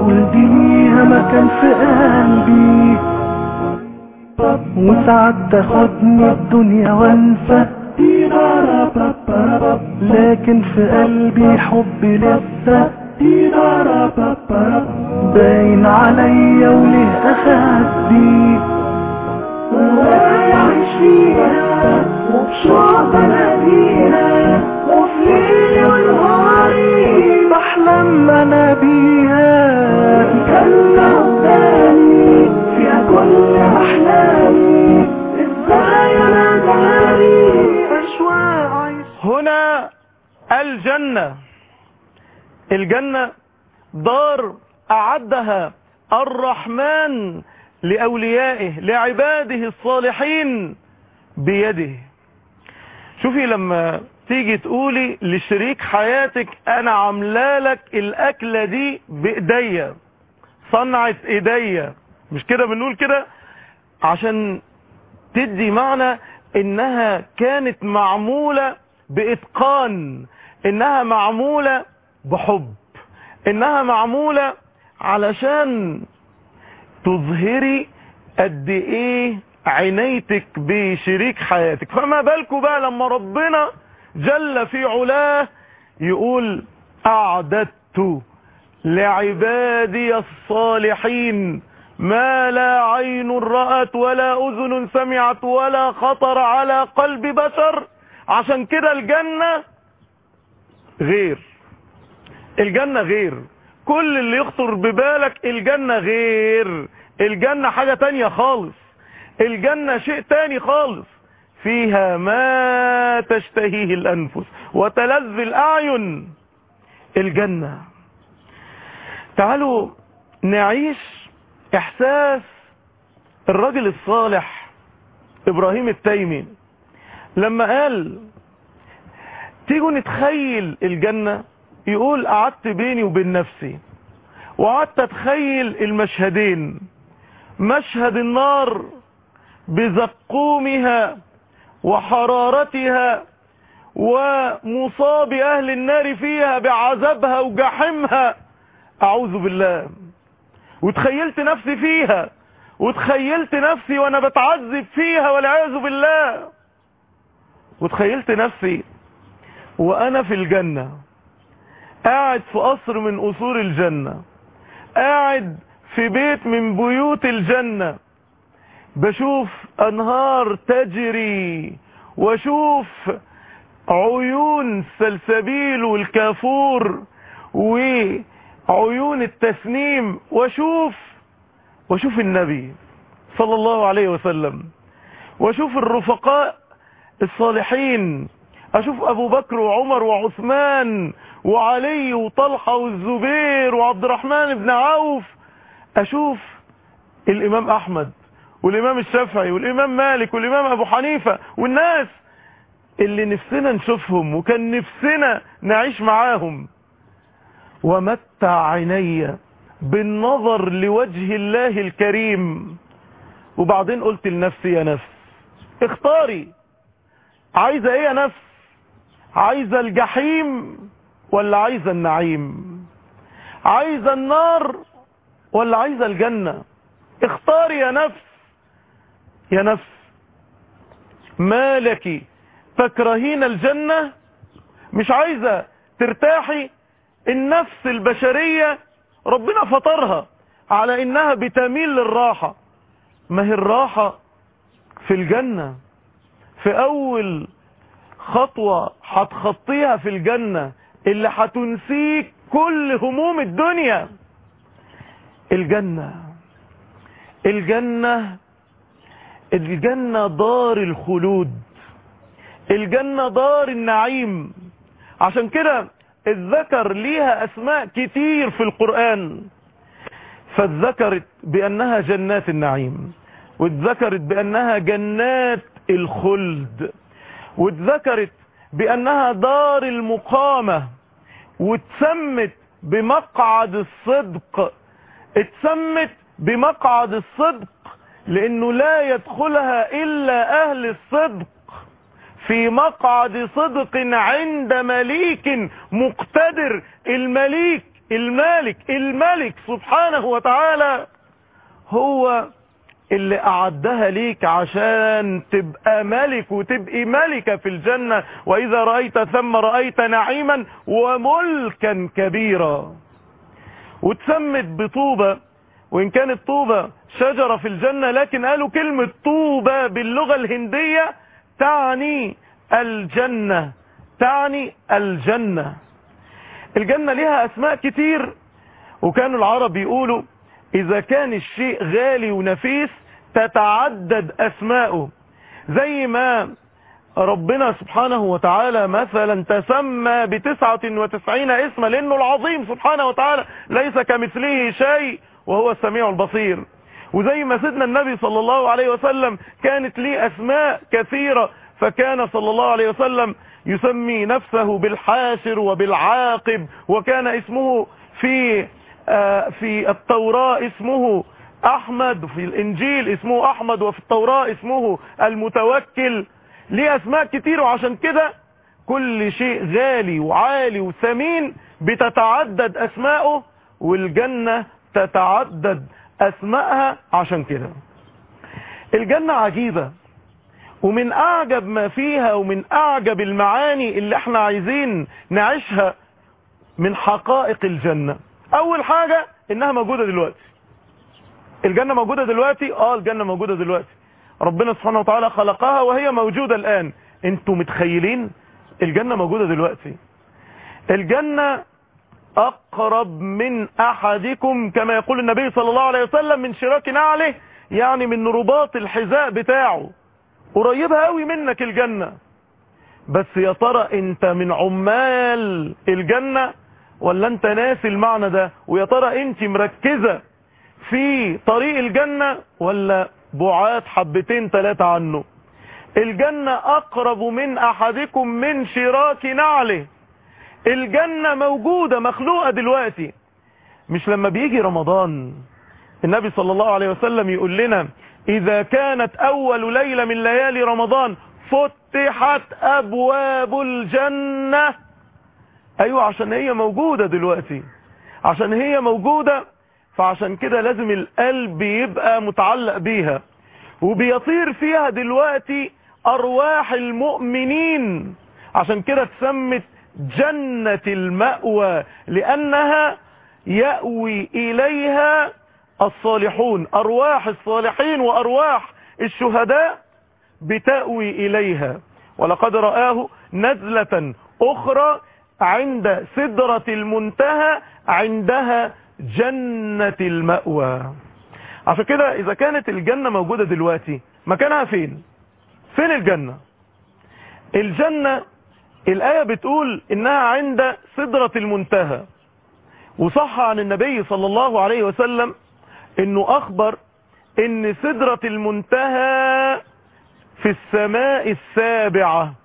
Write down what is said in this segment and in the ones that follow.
واقول دي ليها مكان في قلبي وساعات تاخدني الدنيا وانسى لكن في قلبي حبي لسه باين عليا وليه اخبي وعايش فيها وبشوق اناديها وفي ليلي ونهاري بحلم انا بيها الجنة قدامي فيها كل احلامي ازاي انا داري اشواق عايش هنا الجنة الجنة دار أعدها الرحمن لأوليائه لعباده الصالحين بيده شوفي لما تيجي تقولي لشريك حياتك أنا عاملالك الأكلة دي بإيديا صنعت إيديا مش كده بنقول كده عشان تدي معنى انها كانت معمولة باتقان انها معمولة بحب انها معمولة علشان تظهري قد ايه عنايتك بشريك حياتك فما بالكم بقى لما ربنا جل في علاه يقول اعددت لعبادي الصالحين ما لا عين رأت ولا أذن سمعت ولا خطر على قلب بشر عشان كده الجنة غير الجنة غير كل اللي يخطر ببالك الجنة غير الجنة حاجة تانية خالص الجنة شيء تاني خالص فيها ما تشتهيه الأنفس وتلذ الأعين الجنة تعالوا نعيش احساس الرجل الصالح ابراهيم التيمي لما قال تيجوا نتخيل الجنة يقول قعدت بيني وبين نفسي وقعدت اتخيل المشهدين مشهد النار بزقومها وحرارتها ومصاب اهل النار فيها بعذابها وجحيمها اعوذ بالله وتخيلت نفسي فيها وتخيلت نفسي وانا بتعذب فيها والعياذ بالله وتخيلت نفسي وانا في الجنة قاعد في قصر من قصور الجنة قاعد في بيت من بيوت الجنة بشوف انهار تجري واشوف عيون السلسبيل والكافور وعيون التسنيم واشوف واشوف النبي صلى الله عليه وسلم واشوف الرفقاء الصالحين اشوف ابو بكر وعمر وعثمان وعلي وطلحة والزبير وعبد الرحمن بن عوف اشوف الامام احمد والامام الشافعي والامام مالك والامام ابو حنيفة والناس اللي نفسنا نشوفهم وكان نفسنا نعيش معاهم ومتع عيني بالنظر لوجه الله الكريم وبعدين قلت لنفسي يا نفس اختاري عايزة ايه يا نفس عايزة الجحيم ولا عايزة النعيم عايزة النار ولا عايزة الجنة اختاري يا نفس يا نفس ما لك تكرهين الجنة مش عايزة ترتاحي النفس البشرية ربنا فطرها على انها بتميل للراحة ما هي الراحة في الجنة في اول خطوة هتخطيها في الجنة اللي هتنسيك كل هموم الدنيا الجنة الجنة الجنة دار الخلود الجنة دار النعيم عشان كده الذكر ليها اسماء كتير في القرآن فاتذكرت بانها جنات النعيم واتذكرت بانها جنات الخلد واتذكرت بانها دار المقامة واتسمت بمقعد الصدق اتسمت بمقعد الصدق لانه لا يدخلها الا اهل الصدق في مقعد صدق عند مليك مقتدر المليك المالك الملك سبحانه وتعالى هو اللي أعدها ليك عشان تبقى ملك وتبقي ملكة في الجنة وإذا رأيت ثم رأيت نعيما وملكا كبيرا وتسمت بطوبة وإن كانت طوبة شجرة في الجنة لكن قالوا كلمة طوبة باللغة الهندية تعني الجنة تعني الجنة الجنة لها أسماء كتير وكانوا العرب يقولوا إذا كان الشيء غالي ونفيس تتعدد أسماؤه زي ما ربنا سبحانه وتعالى مثلا تسمى بتسعة وتسعين اسما لأنه العظيم سبحانه وتعالى ليس كمثله شيء وهو السميع البصير وزي ما سيدنا النبي صلى الله عليه وسلم كانت ليه أسماء كثيرة فكان صلى الله عليه وسلم يسمي نفسه بالحاشر وبالعاقب وكان اسمه في آه في التوراة اسمه أحمد في الإنجيل اسمه أحمد وفي التوراة اسمه المتوكل ليه أسماء كتير وعشان كده كل شيء غالي وعالي وثمين بتتعدد أسماؤه والجنة تتعدد أسمائها عشان كده الجنة عجيبة ومن أعجب ما فيها ومن أعجب المعاني اللي احنا عايزين نعيشها من حقائق الجنة أول حاجة إنها موجودة دلوقتي الجنة موجودة دلوقتي اه الجنة موجودة دلوقتي ربنا سبحانه وتعالى خلقها وهي موجودة الآن انتوا متخيلين الجنة موجودة دلوقتي الجنة أقرب من أحدكم كما يقول النبي صلى الله عليه وسلم من شراك نعله يعني من رباط الحذاء بتاعه قريبة قوي منك الجنة بس يا ترى انت من عمال الجنة ولا انت ناسي المعنى ده ويا ترى انت مركزة في طريق الجنة ولا بعاد حبتين ثلاثة عنه الجنة اقرب من احدكم من شراك نعله الجنة موجودة مخلوقة دلوقتي مش لما بيجي رمضان النبي صلى الله عليه وسلم يقول لنا اذا كانت اول ليلة من ليالي رمضان فتحت ابواب الجنة ايوه عشان هي موجودة دلوقتي عشان هي موجودة فعشان كده لازم القلب يبقى متعلق بيها وبيطير فيها دلوقتي ارواح المؤمنين عشان كده اتسمت جنة المأوى لانها يأوي اليها الصالحون ارواح الصالحين وارواح الشهداء بتأوي اليها ولقد رآه نزلة اخرى عند سدرة المنتهى عندها جنة المأوى عشان كده اذا كانت الجنة موجودة دلوقتي مكانها فين فين الجنة الجنة الآية بتقول انها عند سدرة المنتهى وصح عن النبي صلى الله عليه وسلم انه اخبر ان سدرة المنتهى في السماء السابعة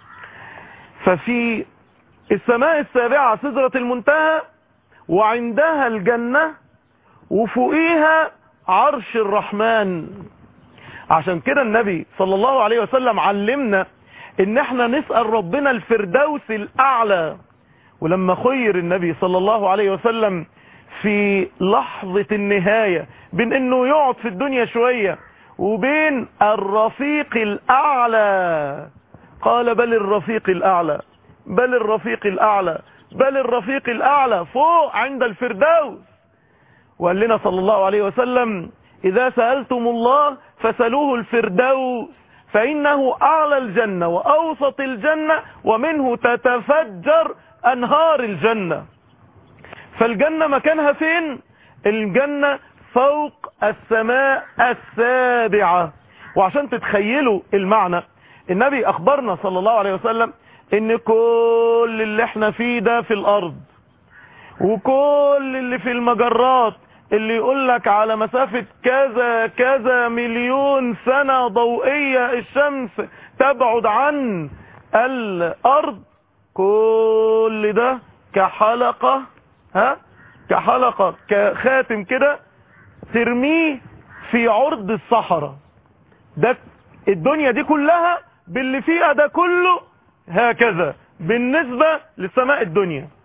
ففي السماء السابعة سدرة المنتهى وعندها الجنة وفوقيها عرش الرحمن عشان كده النبي صلى الله عليه وسلم علمنا ان احنا نسأل ربنا الفردوس الاعلى ولما خير النبي صلى الله عليه وسلم في لحظة النهاية بين انه يقعد في الدنيا شوية وبين الرفيق الاعلى قال بل الرفيق الاعلى بل الرفيق الاعلى بل الرفيق الاعلى فوق عند الفردوس وقال لنا صلى الله عليه وسلم اذا سألتم الله فسألوه الفردوس فانه اعلى الجنة واوسط الجنة ومنه تتفجر انهار الجنة فالجنة مكانها فين الجنة فوق السماء السابعة وعشان تتخيلوا المعنى النبي اخبرنا صلى الله عليه وسلم ان كل اللي احنا فيه ده في الارض وكل اللي في المجرات اللي يقول لك على مسافة كذا كذا مليون سنة ضوئية الشمس تبعد عن الارض كل ده كحلقة ها كحلقة كخاتم كده ترميه في عرض الصحراء ده الدنيا دي كلها باللي فيها ده كله هكذا بالنسبة لسماء الدنيا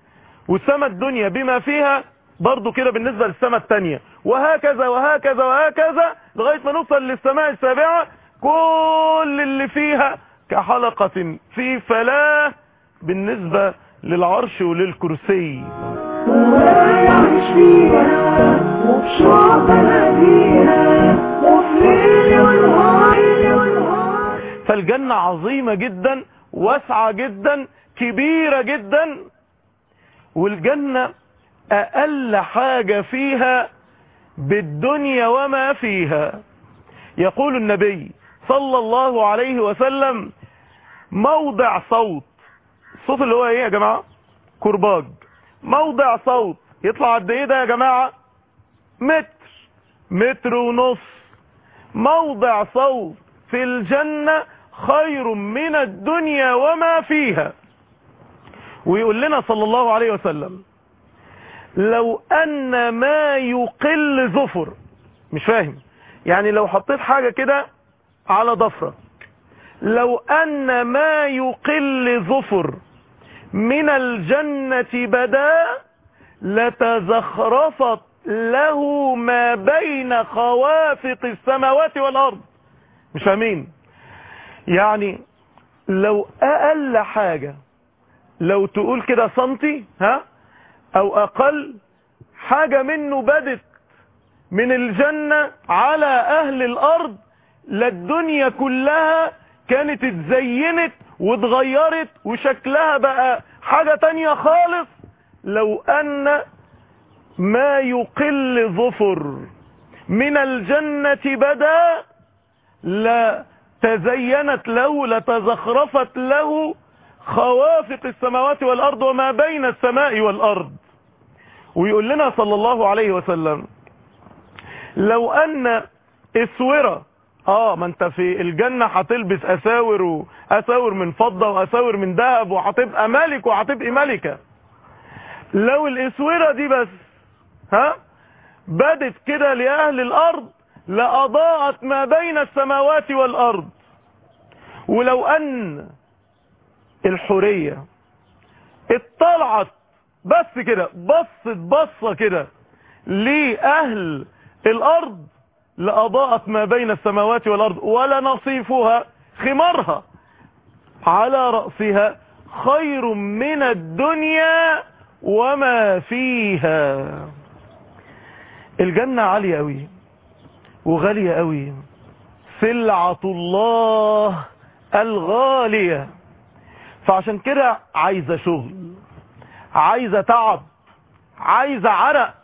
والسماء الدنيا بما فيها برضو كده بالنسبة للسماء التانية وهكذا وهكذا وهكذا لغاية ما نوصل للسماء السابعة كل اللي فيها كحلقة في فلاة بالنسبة للعرش وللكرسي ويعيش فيها وبشوق بلديها وفي ليل ونهار فالجنة عظيمة جدا واسعة جدا كبيرة جدا والجنة أقل حاجة فيها بالدنيا وما فيها يقول النبي صلى الله عليه وسلم موضع صوت الصوت اللي هو ايه يا جماعة كرباج موضع صوت يطلع قد ايه ده يا جماعة متر متر ونص موضع صوت في الجنة خير من الدنيا وما فيها ويقول لنا صلى الله عليه وسلم لو ان ما يقل زفر مش فاهم يعني لو حطيت حاجة كده على ضفرك لو ان ما يقل زفر من الجنة بدا لتزخرفت له ما بين خوافق السماوات والارض مش فاهمين يعني لو اقل حاجة لو تقول كده سنتي ها او اقل حاجة منه بدت من الجنة على اهل الارض للدنيا كلها كانت اتزينت واتغيرت وشكلها بقى حاجة تانية خالص لو ان ما يقل ظفر من الجنة بدا لتزينت له لتزخرفت له خوافق السماوات والارض وما بين السماء والارض ويقول لنا صلى الله عليه وسلم لو ان اسورة اه ما انت في الجنة هتلبس اساور واساور من فضة واساور من ذهب وهتبقى ملك وهتبقى ملكة لو الاسورة دي بس ها بدت كده لاهل الارض لاضاءت ما بين السماوات والارض ولو ان الحورية اطلعت بس كده بصت بصة كده لأهل الأرض لأضاءت ما بين السماوات والأرض ولا نصيفها خمارها على رأسها خير من الدنيا وما فيها الجنة عالية أوي وغالية أوي سلعة الله الغالية فعشان كده عايزة شغل عايزة تعب عايزة عرق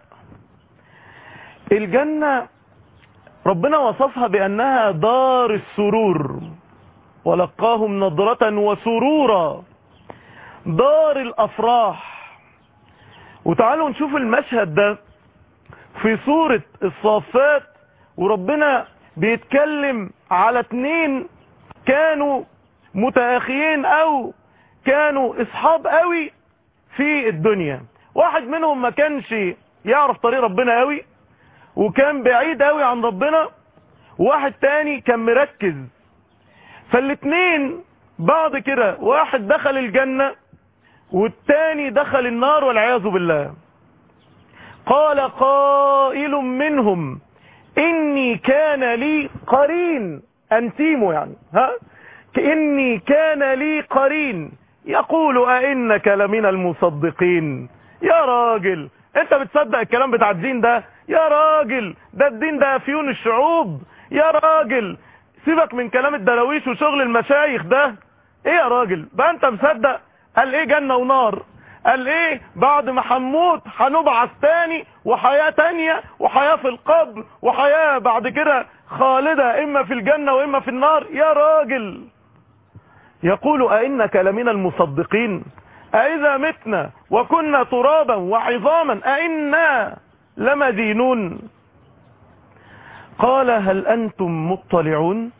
الجنة ربنا وصفها بأنها دار السرور ولقاهم نضرة وسرورا دار الأفراح وتعالوا نشوف المشهد ده في سورة الصافات وربنا بيتكلم على اتنين كانوا متأخيين او كانوا اصحاب قوي في الدنيا واحد منهم ما كانش يعرف طريق ربنا قوي وكان بعيد قوي عن ربنا واحد تاني كان مركز فالاتنين بعد كده واحد دخل الجنة والتاني دخل النار والعياذ بالله قال قائل منهم اني كان لي قرين انتيمو يعني ها كإني كان لي قرين يقول أئنك لمن المصدقين يا راجل انت بتصدق الكلام بتاع الدين ده يا راجل ده الدين ده افيون الشعوب يا راجل سيبك من كلام الدراويش وشغل المشايخ ده ايه يا راجل بقى انت مصدق قال ايه جنة ونار قال ايه بعد ما هنموت هنبعث تاني وحياة تانية وحياة في القبر وحياة بعد كده خالدة اما في الجنة واما في النار يا راجل يقول أئنك لمن المصدقين أئذا متنا وكنا ترابا وعظاما أئنا لمدينون قال هل أنتم مطلعون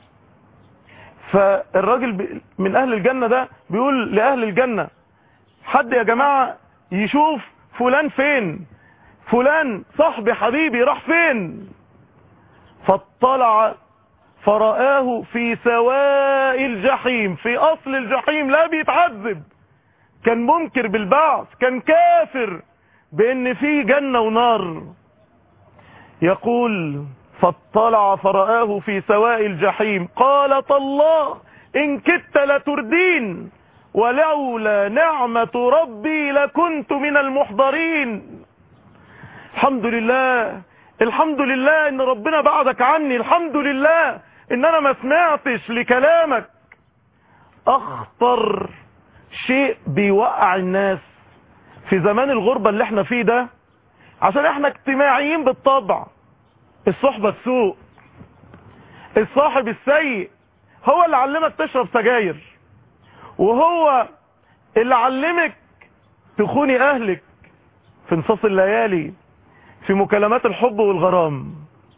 فالراجل من أهل الجنة ده بيقول لأهل الجنة حد يا جماعة يشوف فلان فين فلان صاحبي حبيبي راح فين فاطلع فرآه في سواء الجحيم في أصل الجحيم لا بيتعذب كان منكر بالبعث كان كافر بان في جنة ونار يقول فاطلع فرآه في سواء الجحيم قال تالله إن كدت لتردين ولولا نعمة ربي لكنت من المحضرين الحمد لله الحمد لله ان ربنا بعدك عني الحمد لله ان انا ما سمعتش لكلامك اخطر شيء بيوقع الناس في زمان الغربة اللي احنا فيه ده عشان احنا اجتماعيين بالطبع الصحبة السوء الصاحب السيء هو اللي علمك تشرب سجاير وهو اللي علمك تخوني اهلك في نصاص الليالي في مكالمات الحب والغرام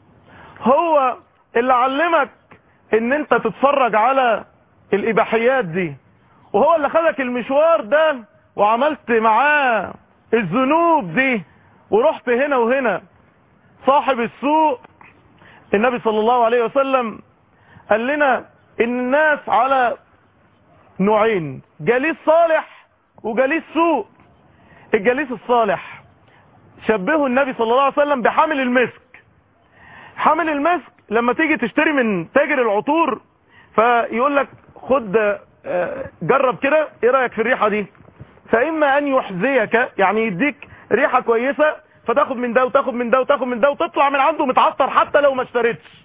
هو اللي علمك ان انت تتفرج على الاباحيات دي وهو اللي خدك المشوار ده وعملت معاه الذنوب دي ورحت هنا وهنا صاحب السوء النبي صلى الله عليه وسلم قال لنا ان الناس على نوعين جليس صالح وجليس سوء الجليس الصالح شبهه النبي صلى الله عليه وسلم بحامل المسك حامل المسك لما تيجي تشتري من تاجر العطور فيقول لك خد جرب كده ايه رايك في الريحه دي فاما ان يحذيك يعني يديك ريحه كويسه فتاخد من ده وتاخد من ده وتاخد من ده وتطلع من عنده متعطر حتى لو ما اشتريتش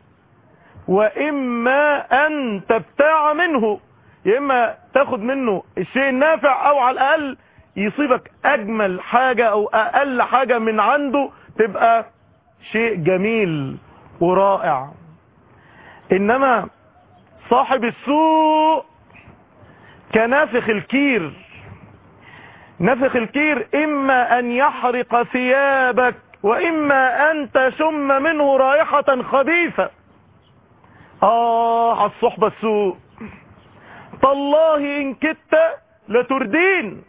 واما ان تبتاع منه يا اما تاخد منه الشيء النافع او على الاقل يصيبك اجمل حاجة او اقل حاجة من عنده تبقى شيء جميل ورائع انما صاحب السوء كنافخ الكير نفخ الكير اما ان يحرق ثيابك واما ان تشم منه رائحة خبيثة اه على الصحبة السوء تالله ان كدت لتردين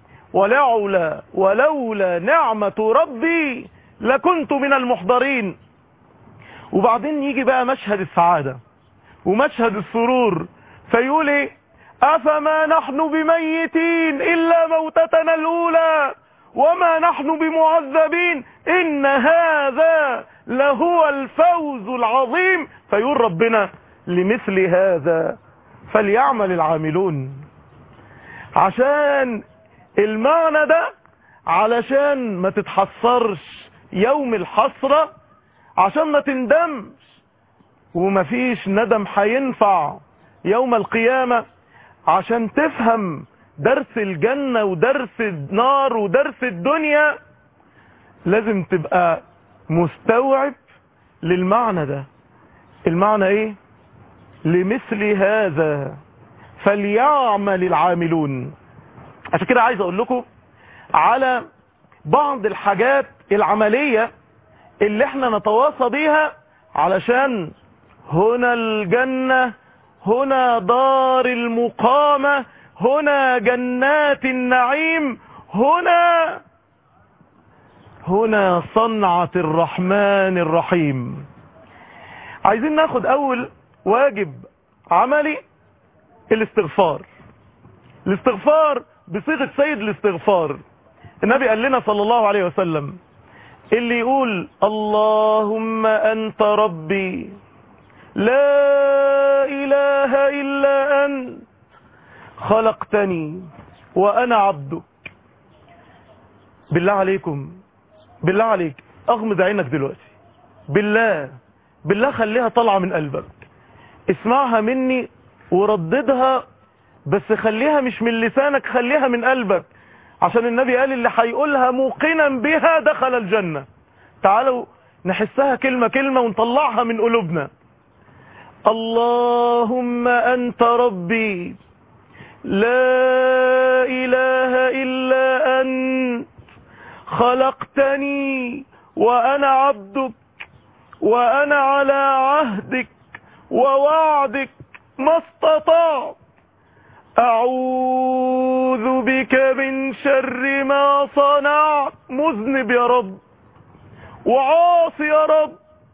ولولا ولولا نعمة ربي لكنت من المحضرين وبعدين يجي بقى مشهد السعادة ومشهد السرور فيقول ايه افما نحن بميتين الا موتتنا الاولى وما نحن بمعذبين ان هذا لهو الفوز العظيم فيقول ربنا لمثل هذا فليعمل العاملون عشان المعنى ده علشان ما تتحسرش يوم الحسرة عشان ما تندمش ومفيش ندم هينفع يوم القيامة عشان تفهم درس الجنة ودرس النار ودرس الدنيا لازم تبقى مستوعب للمعنى ده المعنى ايه لمثل هذا فليعمل العاملون عشان كده عايز اقول لكم على بعض الحاجات العملية اللي احنا نتواصى بيها علشان هنا الجنة هنا دار المقامة هنا جنات النعيم هنا هنا صنعة الرحمن الرحيم عايزين ناخد اول واجب عملي الاستغفار الاستغفار بصيغة سيد الاستغفار النبي قال لنا صلى الله عليه وسلم اللي يقول اللهم أنت ربي لا إله إلا أنت خلقتني وأنا عبدك بالله عليكم بالله عليك أغمض عينك دلوقتي بالله بالله خليها طالعة من قلبك اسمعها مني ورددها بس خليها مش من لسانك خليها من قلبك عشان النبي قال اللي هيقولها موقنا بها دخل الجنة تعالوا نحسها كلمة كلمة ونطلعها من قلوبنا اللهم أنت ربي لا إله إلا أنت خلقتني وأنا عبدك وأنا على عهدك ووعدك ما استطعت أعوذ بك من شر ما صنعت مذنب يا رب وعاصي يا رب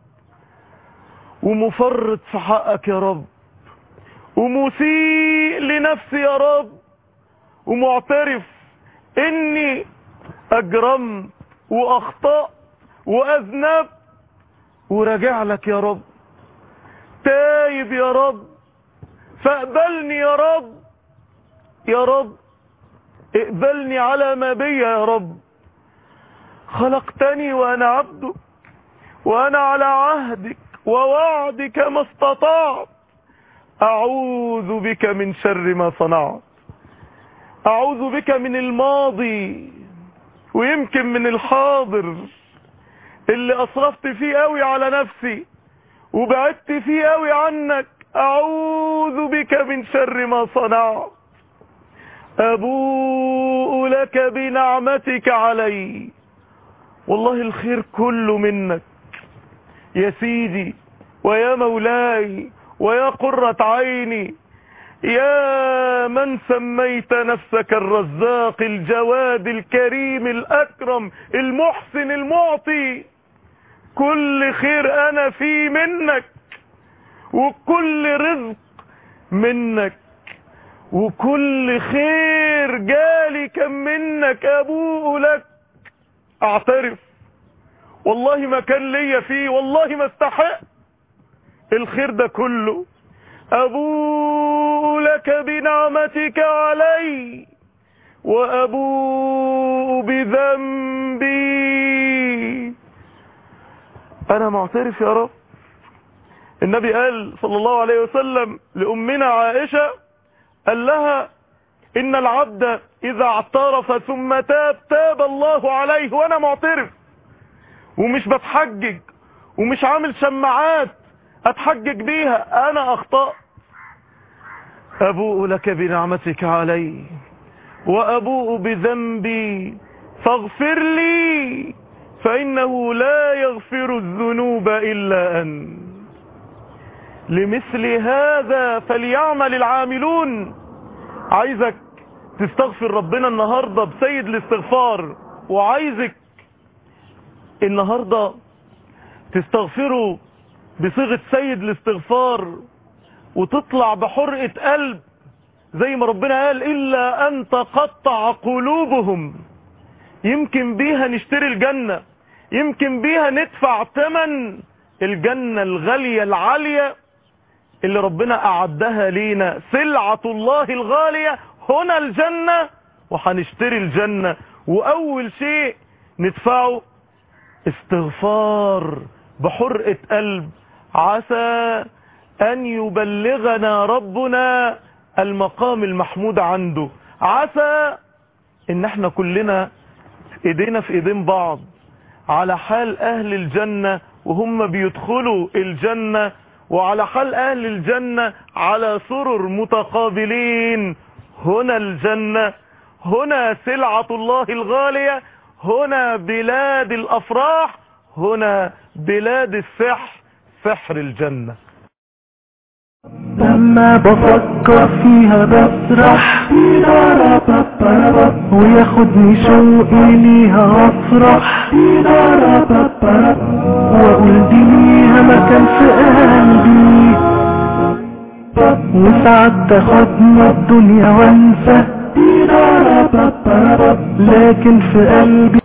ومفرط في حقك يا رب ومسيء لنفسي يا رب ومعترف اني اجرمت واخطأت واذنبت وراجع لك يا رب تايب يا رب فاقبلني يا رب يا رب اقبلني على ما بي يا رب خلقتني وانا عبدك وانا على عهدك ووعدك ما استطعت اعوذ بك من شر ما صنعت اعوذ بك من الماضي ويمكن من الحاضر اللي اسرفت فيه قوي على نفسي وبعدت فيه قوي عنك اعوذ بك من شر ما صنعت ابوء لك بنعمتك علي والله الخير كله منك يا سيدي ويا مولاي ويا قرة عيني يا من سميت نفسك الرزاق الجواد الكريم الأكرم المحسن المعطي كل خير أنا فيه منك وكل رزق منك وكل خير جالي كم منك أبوء لك أعترف والله ما كان ليا فيه والله ما استحق الخير ده كله أبوء لك بنعمتك علي وأبوء بذنبي أنا معترف يا رب النبي قال صلى الله عليه وسلم لأمنا عائشة قال لها إن العبد إذا اعترف ثم تاب تاب الله عليه وأنا معترف ومش بتحجج ومش عامل شماعات اتحجج بيها انا اخطأ ابوء لك بنعمتك علي وابوء بذنبي فاغفر لي فانه لا يغفر الذنوب الا انت لمثل هذا فليعمل العاملون عايزك تستغفر ربنا النهاردة بسيد الاستغفار وعايزك النهاردة تستغفروا بصيغة سيد الاستغفار وتطلع بحرقة قلب زي ما ربنا قال إلا أن تقطع قلوبهم يمكن بيها نشتري الجنة يمكن بيها ندفع ثمن الجنة الغالية العالية اللي ربنا أعدها لينا سلعة الله الغالية هنا الجنة وهنشتري الجنة وأول شيء ندفعه استغفار بحرقة قلب عسى أن يبلغنا ربنا المقام المحمود عنده عسى ان احنا كلنا ايدينا في ايدين بعض على حال اهل الجنة وهم بيدخلوا الجنة وعلى حال اهل الجنة على سرر متقابلين هنا الجنة هنا سلعة الله الغالية هنا بلاد الافراح هنا بلاد السحر سحر الجنة لما بفكر فيها بسرح وياخدني شوقي ليها وافرح واقول دي ليها مكان في قلبي وساعات تاخدنا الدنيا وانسى لكن في قلبي